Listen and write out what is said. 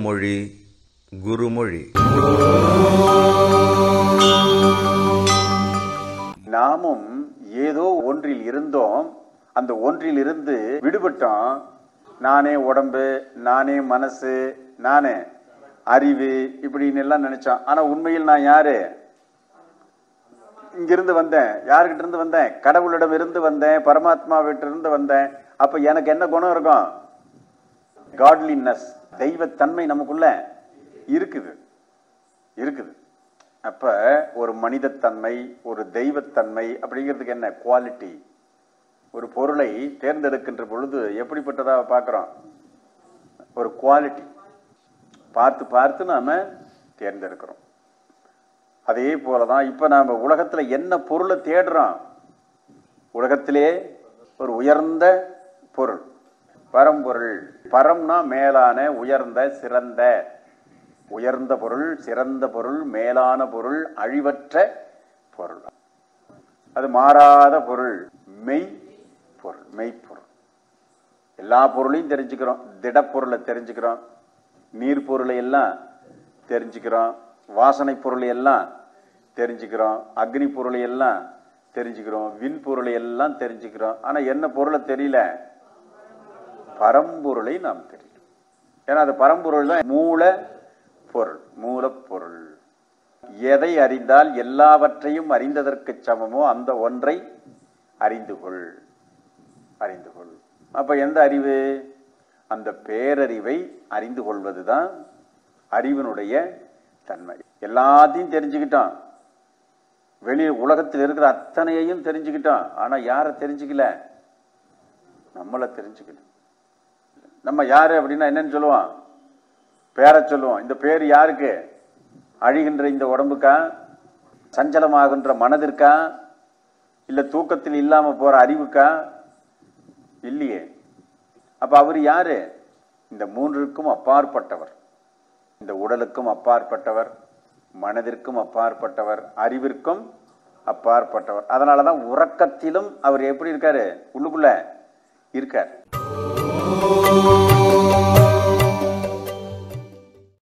அருள்மொழி குருமொழி நாமும் ஏதோ ஒன்றில் இருந்தோம் அந்த ஒன்றில் இருந்து விடுபட்டோம் நானே உடம்பு நானே மனசு நானே அறிவு இப்படின்னு எல்லாம் நினைச்சோம் ஆனா உண்மையில் நான் யாரு இங்கிருந்து வந்தேன் யாருக்கிட்ட இருந்து வந்தேன் கடவுளிடம் இருந்து வந்தேன் பரமாத்மாவிட்ட இருந்து வந்தேன் அப்ப எனக்கு என்ன குணம் இருக்கும் காட்லினஸ் தெய்வத்தன்மை நமக்குள்ள இருக்குது இருக்குது அப்ப ஒரு மனிதத்தன்மை ஒரு தெய்வத்தன்மை அப்படிங்கிறதுக்கு என்ன குவாலிட்டி ஒரு பொருளை தேர்ந்தெடுக்கின்ற பொழுது எப்படிப்பட்டதா பார்க்கிறோம் ஒரு குவாலிட்டி பார்த்து பார்த்து நாம தேர்ந்தெடுக்கிறோம் அதே போலதான் இப்ப நாம உலகத்துல என்ன பொருளை தேடுறோம் உலகத்திலே ஒரு உயர்ந்த பொருள் பரம்பொருள் பரம்னா மேலான உயர்ந்த சிறந்த உயர்ந்த பொருள் சிறந்த பொருள் மேலான பொருள் அழிவற்ற பொருள் அது மாறாத பொருள் மெய் பொருள் மெய்ப்பொருள் எல்லா பொருளையும் தெரிஞ்சுக்கிறோம் திடப்பொருளை தெரிஞ்சுக்கிறோம் நீர் பொருளை எல்லாம் தெரிஞ்சுக்கிறோம் வாசனை பொருளை எல்லாம் தெரிஞ்சுக்கிறோம் அக்னி பொருளை எல்லாம் தெரிஞ்சுக்கிறோம் விண் பொருளை எல்லாம் தெரிஞ்சுக்கிறோம் ஆனா என்ன பொருளை தெரியல பரம்பொருளை நாம் தெரியும் ஏன்னா அது பரம்பொருள் தான் மூல பொருள் மூலப்பொருள் எதை அறிந்தால் எல்லாவற்றையும் அறிந்ததற்கு சமமோ அந்த ஒன்றை அறிந்து கொள் அறிந்து கொள் அப்ப எந்த அறிவு அந்த பேரறிவை அறிந்து கொள்வதுதான் அறிவினுடைய தன்மை எல்லாத்தையும் தெரிஞ்சுக்கிட்டோம் வெளி உலகத்தில் இருக்கிற அத்தனையையும் தெரிஞ்சுக்கிட்டோம் ஆனா யாரை தெரிஞ்சுக்கல நம்மளை தெரிஞ்சுக்கல நம்ம யாரு அப்படின்னா என்னன்னு சொல்லுவோம் பேரை சொல்லுவோம் இந்த பேர் யாருக்கு அழிகின்ற இந்த உடம்புக்கா சஞ்சலமாகின்ற மனதிற்கா இல்ல தூக்கத்தில் இல்லாம போற அறிவுக்கா இல்லையே அப்ப அவர் யாரு இந்த மூன்றுக்கும் அப்பாற்பட்டவர் இந்த உடலுக்கும் அப்பாற்பட்டவர் மனதிற்கும் அப்பாற்பட்டவர் அறிவிற்கும் அப்பாற்பட்டவர் அதனாலதான் உறக்கத்திலும் அவர் எப்படி இருக்காரு உள்ளுக்குள்ள இருக்கார்